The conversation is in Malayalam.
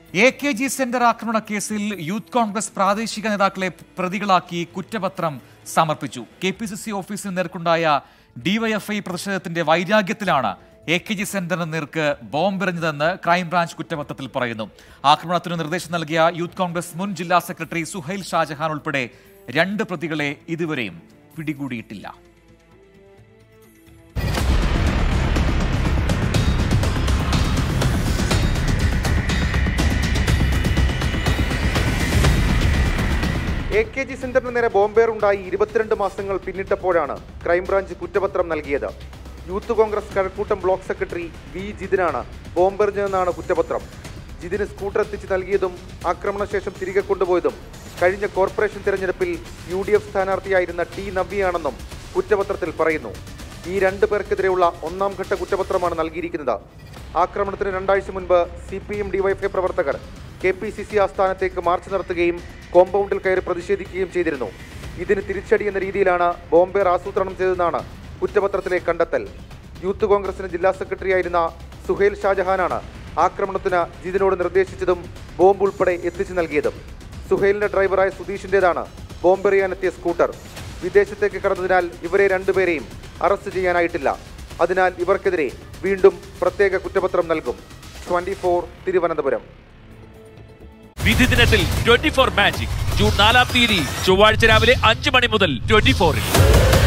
എ കെ ജി സെന്റർ ആക്രമണ കേസിൽ യൂത്ത് കോൺഗ്രസ് പ്രാദേശിക നേതാക്കളെ പ്രതികളാക്കി കുറ്റപത്രം സമർപ്പിച്ചു കെ പി സി സി ഓഫീസിന് നേർക്കുണ്ടായ ഡിവൈഎഫ്ഐ പ്രതിഷേധത്തിന്റെ വൈരാഗ്യത്തിലാണ് എ കെ ജി സെന്ററിന് നേർക്ക് ബോംബെറിഞ്ഞതെന്ന് ക്രൈംബ്രാഞ്ച് കുറ്റപത്രത്തിൽ പറയുന്നു ആക്രമണത്തിന് നിർദ്ദേശം നൽകിയ യൂത്ത് കോൺഗ്രസ് മുൻ ജില്ലാ സെക്രട്ടറി സുഹൈൽ ഷാജഹാൻ ഉൾപ്പെടെ രണ്ട് പ്രതികളെ ഇതുവരെയും പിടികൂടിയിട്ടില്ല എ കെ ജി സെന്ററിന് നേരെ ബോംബേറുണ്ടായി ഇരുപത്തിരണ്ട് മാസങ്ങൾ പിന്നിട്ടപ്പോഴാണ് ക്രൈംബ്രാഞ്ച് കുറ്റപത്രം നൽകിയത് youth Congress Kazhakkoottam block secretary V ജിതിനാണ് ബോംബെറിഞ്ഞതെന്നാണ് കുറ്റപത്രം ജിതിന് സ്കൂട്ടർ എത്തിച്ച് നൽകിയതും ആക്രമണശേഷം തിരികെ കൊണ്ടുപോയതും കഴിഞ്ഞ കോർപ്പറേഷൻ തിരഞ്ഞെടുപ്പിൽ യു ഡി എഫ് സ്ഥാനാർത്ഥിയായിരുന്ന ടി നവ്യയാണെന്നും കുറ്റപത്രത്തിൽ പറയുന്നു ഈ രണ്ട് പേർക്കെതിരെയുള്ള ഒന്നാം ഘട്ട കുറ്റപത്രമാണ് നൽകിയിരിക്കുന്നത് ആക്രമണത്തിന് രണ്ടാഴ്ച മുൻപ് സി പി എം ഡിവൈഎഫ്ഐ പ്രവർത്തകർ കെ പി സി സി ആസ്ഥാനത്തേക്ക് മാർച്ച് നടത്തുകയും കോമ്പൗണ്ടിൽ കയറി പ്രതിഷേധിക്കുകയും ചെയ്തിരുന്നു ഇതിന് തിരിച്ചടി എന്ന രീതിയിലാണ് ബോംബേർ ആസൂത്രണം ചെയ്തതെന്നാണ് കുറ്റപത്രത്തിലെ കണ്ടെത്തൽ യൂത്ത് കോൺഗ്രസിന് ജില്ലാ സെക്രട്ടറി ആയിരുന്ന സുഹേൽ ഷാജഹാനാണ് ആക്രമണത്തിന് ജിതിനോട് നിർദ്ദേശിച്ചതും ബോംബ് ഉൾപ്പെടെ എത്തിച്ചു നൽകിയതും സുഹേലിന്റെ ഡ്രൈവറായ സുധീഷിന്റേതാണ് ബോംബെറിയാനെത്തിയ സ്കൂട്ടർ വിദേശത്തേക്ക് കടന്നതിനാൽ ഇവരെ രണ്ടുപേരെയും അറസ്റ്റ് ചെയ്യാനായിട്ടില്ല അതിനാൽ ഇവർക്കെതിരെ വീണ്ടും പ്രത്യേക കുറ്റപത്രം നൽകും ട്വന്റി തിരുവനന്തപുരം വിധി ദിനത്തിൽ ട്വന്റി ഫോർ മാജിക് ജൂൺ നാലാം തീയതി ചൊവ്വാഴ്ച രാവിലെ അഞ്ച് മണി മുതൽ ട്വന്റി ഫോറിൽ